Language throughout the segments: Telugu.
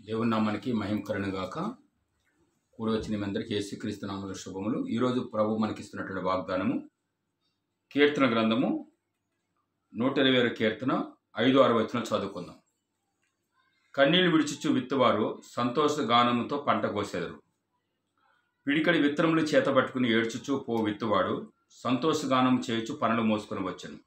దేవుని నామానికి మహిమ కరుణగాక కూడి వచ్చిన మీ అందరికీ యేసుక్రీస్తు నామల శుభములు ఈరోజు ప్రభు మనకిస్తున్నటువంటి వాగ్దానము కీర్తన గ్రంథము నూట ఇరవై ఆరు కీర్తన ఐదు ఆరు వచనం చదువుకుందాం కన్నీళ్లు విడిచిచ్చు విత్తువారు సంతోష గానముతో పంట కోసెదరు పిడికడి విత్తనములు చేత పట్టుకుని ఏడ్చుచు పో విత్తువాడు సంతోష గానం చేయుచు పనులు మోసుకొని వచ్చాను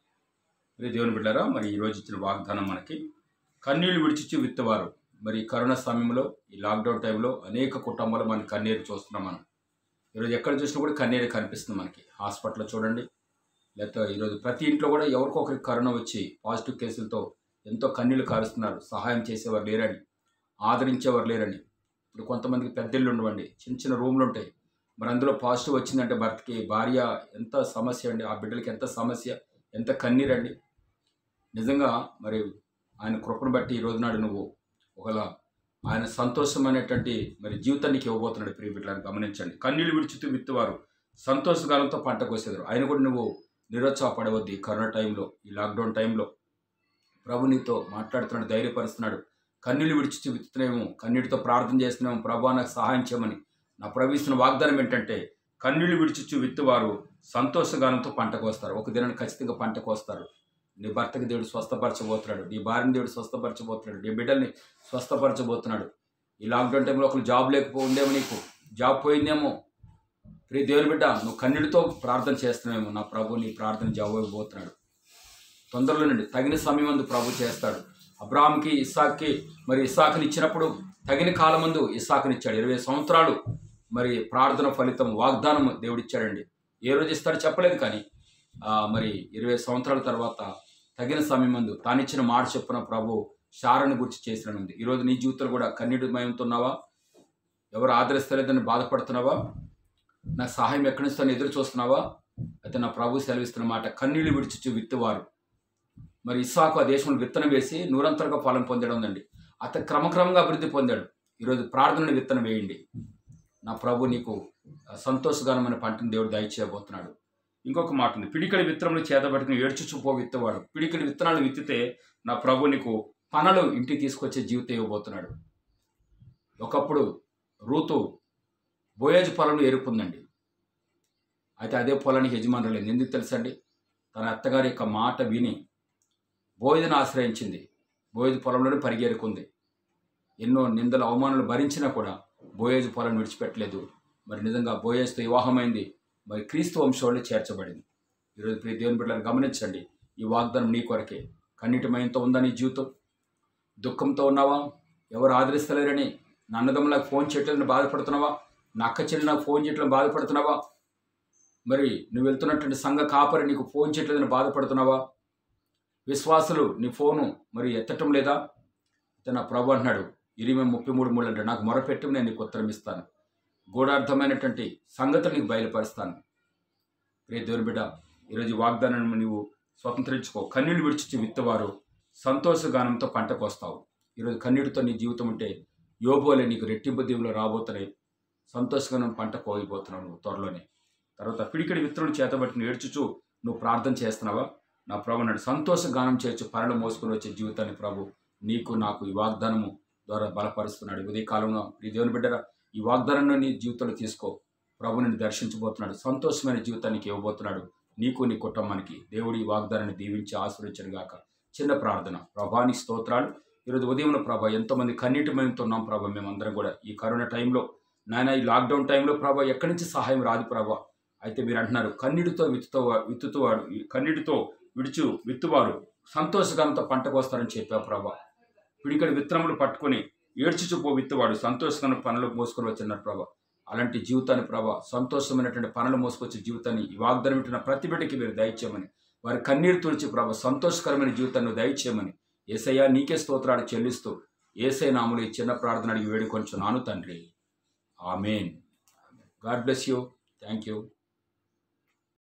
మరి దేవుని బిడ్డారా మరి ఈరోజు ఇచ్చిన వాగ్దానం మనకి కన్నీళ్లు విడిచిచ్చు విత్తువారు మరి ఈ కరోనా సమయంలో ఈ లాక్డౌన్ టైంలో అనేక కుటుంబాలు మన కన్నీరు చూస్తున్నాం మనం ఈరోజు ఎక్కడ చూసినా కూడా కన్నీరు కనిపిస్తుంది మనకి హాస్పిటల్లో చూడండి లేకపోతే ఈరోజు ప్రతి ఇంట్లో కూడా ఎవరికో ఒకరికి కరోనా వచ్చి పాజిటివ్ కేసులతో ఎంతో కన్నీళ్లు కారుస్తున్నారు సహాయం చేసేవారు లేరని ఆదరించేవారు లేరని ఇప్పుడు కొంతమందికి పెద్ద ఇళ్ళు ఉండవండి చిన్న చిన్న రూమ్లు ఉంటాయి మరి అందులో పాజిటివ్ వచ్చిందంటే భర్తకి భార్య ఎంత సమస్య అండి ఆ బిడ్డలకి ఎంత సమస్య ఎంత కన్నీరండి నిజంగా మరి ఆయన కృపను బట్టి ఈ రోజు నాడు నువ్వు ఒకలా ఆయన సంతోషమైనటువంటి మరి జీవితానికి ఇవ్వబోతున్నాడు ప్రియ బిడ్డలను గమనించండి కన్నీళ్ళు విడిచితూ విత్తువారు సంతోషకాలంతో పంట కోసేదారు ఆయన కూడా నువ్వు నిరుత్సాహపడవద్దు ఈ కరోనా టైంలో ఈ లాక్డౌన్ టైంలో ప్రభు నీతో మాట్లాడుతున్నాడు ధైర్యపరుస్తున్నాడు కన్నీళ్ళు విడిచి విత్తుతున్నామో కన్నీటితో ప్రార్థన చేస్తున్నాము ప్రభా నాకు సహాయం చేయమని నా ప్రవేశిస్తున్న వాగ్దానం ఏంటంటే కన్నీళ్లు విడిచిచ్చు విత్తువారు సంతోషగానంతో పంట కోస్తారు ఒక దినాన్ని ఖచ్చితంగా పంట కోస్తారు నీ భర్తకి దేవుడు స్వస్థపరచబోతున్నాడు నీ భార్యని దేవుడు స్వస్థపరచబోతున్నాడు నీ బిడ్డల్ని స్వస్థపరచబోతున్నాడు ఈ లాక్డౌన్ టైంలో ఒకరు జాబ్ లేకపో ఉండేమో నీకు జాబ్ పోయిందేమో ప్రియ దేవుని బిడ్డ నువ్వు కన్నీటితో ప్రార్థన చేస్తున్నావేమో నా ప్రభు నీ ప్రార్థన జవాబు ఇవ్వబోతున్నాడు తొందరలోనండి తగిన సమయం అందు ప్రభు చేస్తాడు అబ్రాహాంకి ఇస్సాక్కి మరి ఇస్సాకుని ఇచ్చినప్పుడు తగిన కాలమందు ఇస్సాకునిచ్చాడు ఇరవై సంవత్సరాలు మరి ప్రార్థన ఫలితం వాగ్దానం దేవుడిచ్చాడండి ఏ రోజు ఇస్తాడో చెప్పలేదు కానీ ఆ, మరి ఇరవై సంవత్సరాల తర్వాత తగిన సమయం మందు తానిచ్చిన మాట చెప్పున ప్రభు శారని గురించి చేసిననుంది ఈరోజు నీ జీవితంలో కూడా కన్నీటి మయంతున్నావా ఎవరు ఆదరిస్తలేదని బాధపడుతున్నావా నాకు సహాయం ఎక్కడి నుంచి వస్తుందని ఎదురు చూస్తున్నావా అయితే నా ప్రభు సెలవిస్తున్న మాట కన్నీళ్లు విడిచిచ్చు విత్తువారు మరి ఇస్సాకు ఆ దేశంలో విత్తనం వేసి నూరంతరగా ఫలం పొందడం ఉందండి అతను క్రమక్రమంగా అభివృద్ధి పొందాడు ఈరోజు ప్రార్థనని విత్తనం వేయండి నా ప్రభు నీకు సంతోషకరమైన పంటను దేవుడు దయచేయబోతున్నాడు ఇంకొక మాట ఉంది పిడికడి విత్తనములు చేతబట్టుకుని ఏడ్చుచు పో విత్తవాడు పిడికడి విత్తనాలు విత్తితే నా ప్రభు నీకు పనలు ఇంటికి తీసుకొచ్చే జీవితం ఇవ్వబోతున్నాడు ఒకప్పుడు రూతు బోయేజు పొలంలో ఎరుకుందండి అయితే అదే పొలానికి యజమానులు లేదు ఎందుకు తెలుసండి తన అత్తగారి యొక్క మాట విని బోయదును ఆశ్రయించింది బోయదు పొలంలోనే పరిగెరుకుంది ఎన్నో నిందలు అవమానాలు భరించినా కూడా బోయేజు పొలం విడిచిపెట్టలేదు మరి నిజంగా బోయేజ్తో వివాహమైంది మరి క్రీస్తు వంశంలో చేర్చబడింది ఈరోజు ప్రియ దేవుని బిడ్డలను గమనించండి ఈ వాగ్దానం నీ కొరకే కన్నీటి మయంతో ఉందా నీ జీవితం దుఃఖంతో ఉన్నావా ఎవరు ఆదరిస్తలేరని నా అన్నదమ్ములకు ఫోన్ చేయట్లేదని బాధపడుతున్నావా నా అక్క చెల్లి నాకు ఫోన్ చేయట్లని బాధపడుతున్నావా మరి నువ్వు వెళ్తున్నటువంటి సంఘ కాపరి నీకు ఫోన్ చేయట్లేదని బాధపడుతున్నావా విశ్వాసులు నీ ఫోను మరి ఎత్తటం లేదా అయితే నా ప్రభు అంటున్నాడు ఇరవై ముప్పై మూడు మూడు అంటే నాకు మొరపెట్టి నేను నీకు ఉత్తరం ఇస్తాను గూఢార్థమైనటువంటి సంగతులు నీకు బయలుపరుస్తాను రే దేవుని బిడ్డ ఈరోజు ఈ వాగ్దానాన్ని నీవు స్వతంత్రించుకో కన్నీళ్లు విడిచి విత్తవారు సంతోషగానంతో పంటకు వస్తావు ఈరోజు కన్నీటితో నీ జీవితం ఉంటే యోబోలే నీకు రెట్టింపు దీవులు రాబోతున్నాయి సంతోషగానం పంట కోయిపోతున్నావు నువ్వు త్వరలోనే తర్వాత పిడికిడి విత్తనం చేతబట్టి ఏడ్చుచు నువ్వు ప్రార్థన చేస్తున్నావా నా ప్రభు నాడు సంతోష గానం చేయొచ్చు పరలు మోసుకొని వచ్చే జీవితాన్ని ప్రభు నీకు నాకు ఈ వాగ్దానము ద్వారా బలపరుస్తున్నాడు ఉదయ కాలంలో ఈ దేవుని బిడ్డరా ఈ వాగ్దానాన్ని నీ జీవితంలో తీసుకో ప్రభు నిన్ను దర్శించబోతున్నాడు సంతోషమైన జీవితానికి ఇవ్వబోతున్నాడు నీకు నీ కుటుంబానికి దేవుడి ఈ వాగ్దానాన్ని దీవించి ఆశ్రయించను గాక చిన్న ప్రార్థన ప్రభాని స్తోత్రాలు ఈరోజు ఉదయం ప్రభా ఎంతోమంది కన్నీటి మయంతో ఉన్నాం ప్రభా మేమందరం కూడా ఈ కరోనా టైంలో నాయన ఈ లాక్డౌన్ టైంలో ప్రభా ఎక్కడి నుంచి సహాయం రాదు ప్రభా అయితే మీరు అంటున్నారు కన్నీటితో విత్తుతో విత్తుతువాడు ఈ కన్నీటితో విడుచు విత్తువారు సంతోషగానంతో పంట కోస్తారని చెప్పావు ప్రభా పిడికడి విత్తనములు పట్టుకొని ఏడ్చుచు పో విత్తువాడు సంతోషమైన పనులు మోసుకొని వచ్చినారు ప్రభా అలాంటి జీవితాన్ని ప్రభా సంతోషమైనటువంటి పనులు మోసుకొచ్చే జీవితాన్ని ఈ వాగ్దానం పెట్టిన ప్రతి బిడ్డకి మీరు దయచేయమని వారి కన్నీరు తుడిచి ప్రభా సంతోషకరమైన జీవితాన్ని దయచేయమని ఏసయ్య నీకే స్తోత్రాలు చెల్లిస్తూ ఏసై నాములు ఈ చిన్న ప్రార్థన అడిగి వేడుకొంచు నాను తండ్రి amen God bless you thank you